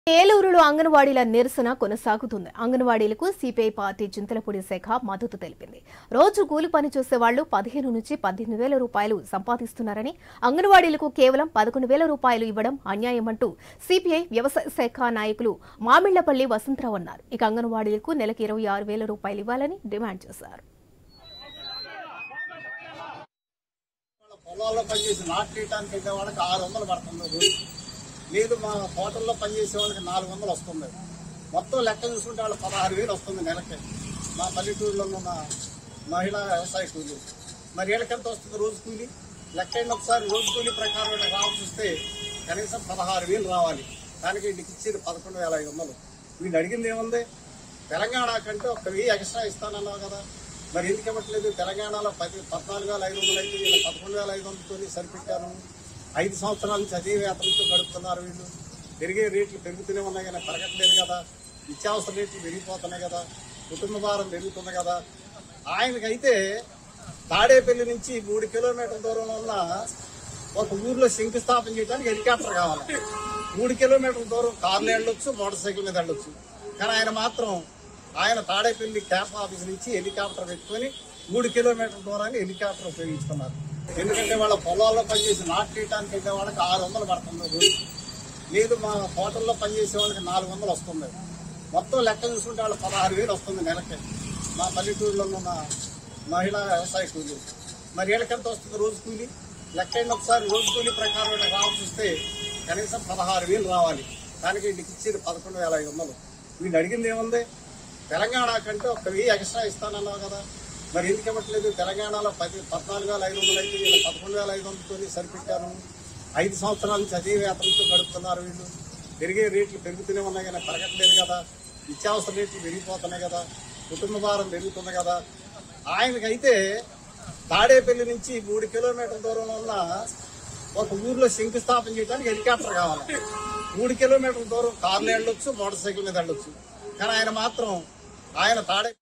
ఏలూరులో అంగన్వాడీల నిరసన కొనసాగుతుంది అంగన్వాడీలకు సిపిఐ పార్టీ చింతలపూడి శాఖ మద్దతు తెలిపింది రోజు కూలి పని చేసే వాళ్లు పదిహేను నుంచి పద్దెనిమిది వేల రూపాయలు సంపాదిస్తున్నారని అంగన్వాడీలకు కేవలం పదకొండు వేల రూపాయలు ఇవ్వడం అన్యాయమంటూ సిపిఐ వ్యవసాయ శాఖ నాయకులు మామిళ్లపల్లి వసంతరావు అన్నారు ఇక అంగన్వాడీలకు నెలకు ఇరవై ఆరు వేల రూపాయలు ఇవ్వాలని డిమాండ్ చేశారు వాళ్ళ పొలాల్లో పనిచేసి నాటు తీయటానికి వెళ్ళే వాళ్ళకి ఆరు వందలు పడుతుంది రోజు లేదు మా హోటల్లో పనిచేసే వాళ్ళకి నాలుగు వందలు వస్తుంది మొత్తం లెక్క చూసుకుంటే వాళ్ళు పదహారు వేలు వస్తుంది నెలకి మా పల్లెటూరులో ఉన్న మహిళా వ్యవసాయ కూలి మరి వీళ్ళకి ఎంత వస్తుంది రోజు కూలి లెక్క అయిన ఒకసారి రోజు కూలి ప్రకారం వీళ్ళకి రావాల్సి వస్తే కనీసం పదహారు వేలు రావాలి దానికి వీళ్ళకి ఇచ్చేది పదకొండు వేల ఐదు వందలు వీళ్ళు అడిగింది ఏముంది తెలంగాణ కంటే ఒక వెయ్యి ఎక్స్ట్రా ఇస్తానన్నావు కదా మరి ఎందుకు ఇవ్వట్లేదు తెలంగాణలో పది పద్నాలుగు వేల ఐదు వందలు అయితే వీళ్ళు పదకొండు వేల ఐదు వందలతో సరిపెట్టాను ఐదు సంవత్సరాల నుంచి అదే వేతనంతో గడుపుతున్నారు వీళ్ళు పెరిగే రేట్లు పెరుగుతూనే ఉన్నాయి కానీ పెరగట్లేదు కదా నిత్యావసర రేట్లు పెరిగిపోతున్నాయి కదా కుటుంబ భారం పెరుగుతుంది కదా ఆయనకైతే తాడేపల్లి నుంచి మూడు కిలోమీటర్ల దూరంలో ఉన్న ఒక ఊర్లో శంకుస్థాపన చేయడానికి హెలికాప్టర్ కావాలి మూడు కిలోమీటర్ల దూరం కార్లు వెళ్ళొచ్చు మోటార్ సైకిల్ మీద వెళ్ళొచ్చు కానీ ఆయన మాత్రం ఆయన తాడేపల్లి క్యాంప్ ఆఫీస్ నుంచి హెలికాప్టర్ పెట్టుకొని మూడు కిలోమీటర్ల దూరాన్ని హెలికాప్టర్ ఉపయోగించుకున్నారు ఎందుకంటే వాళ్ళ పొలాల్లో పనిచేసి నాటు తీయటానికి వెళ్ళే వాళ్ళకి ఆరు వందలు పడుతుంది రోజు లేదు మా హోటల్లో పనిచేసే వాళ్ళకి నాలుగు వందలు వస్తుంది మొత్తం లెక్క చూసుకుంటే వాళ్ళు పదహారు వేలు వస్తుంది నెలకి మా పల్లెటూరులో ఉన్న మహిళా వ్యవసాయ కూలి మరి వీళ్ళకి ఎంత వస్తుంది రోజు కూలి లెక్క అయిన ఒకసారి రోజు కూలి ప్రకారం వీళ్ళకి రావాల్సి వస్తే కనీసం పదహారు వేలు రావాలి దానికి వీళ్ళకి ఇచ్చేది పదకొండు వేల ఐదు వందలు వీళ్ళు అడిగింది ఏముంది తెలంగాణ కంటే ఒక వెయ్యి ఎక్స్ట్రా ఇస్తానన్నావు కదా మరి ఎందుకు ఇవ్వట్లేదు తెలంగాణలో పది పద్నాలుగు వేల ఐదు వందలు అయితే వీళ్ళు పదకొండు వేల ఐదు వందలతో సరిపెట్టాను ఐదు సంవత్సరాల నుంచి అదే వేతనంతో గడుపుతున్నారు వీళ్ళు పెరిగే రేట్లు పెరుగుతూనే ఉన్నాయి కానీ పెరగట్లేదు కదా నిత్యావసర రేట్లు పెరిగిపోతున్నాయి కదా కుటుంబ భారం పెరుగుతుంది కదా ఆయనకైతే తాడేపల్లి నుంచి మూడు కిలోమీటర్ల దూరంలో ఉన్న ఒక ఊర్లో శంకుస్థాపన చేయడానికి హెలికాప్టర్ కావాలి మూడు కిలోమీటర్ల దూరం కార్లు వెళ్ళొచ్చు మోటార్ సైకిల్ మీద వెళ్ళొచ్చు కానీ ఆయన మాత్రం ఆయన తాడే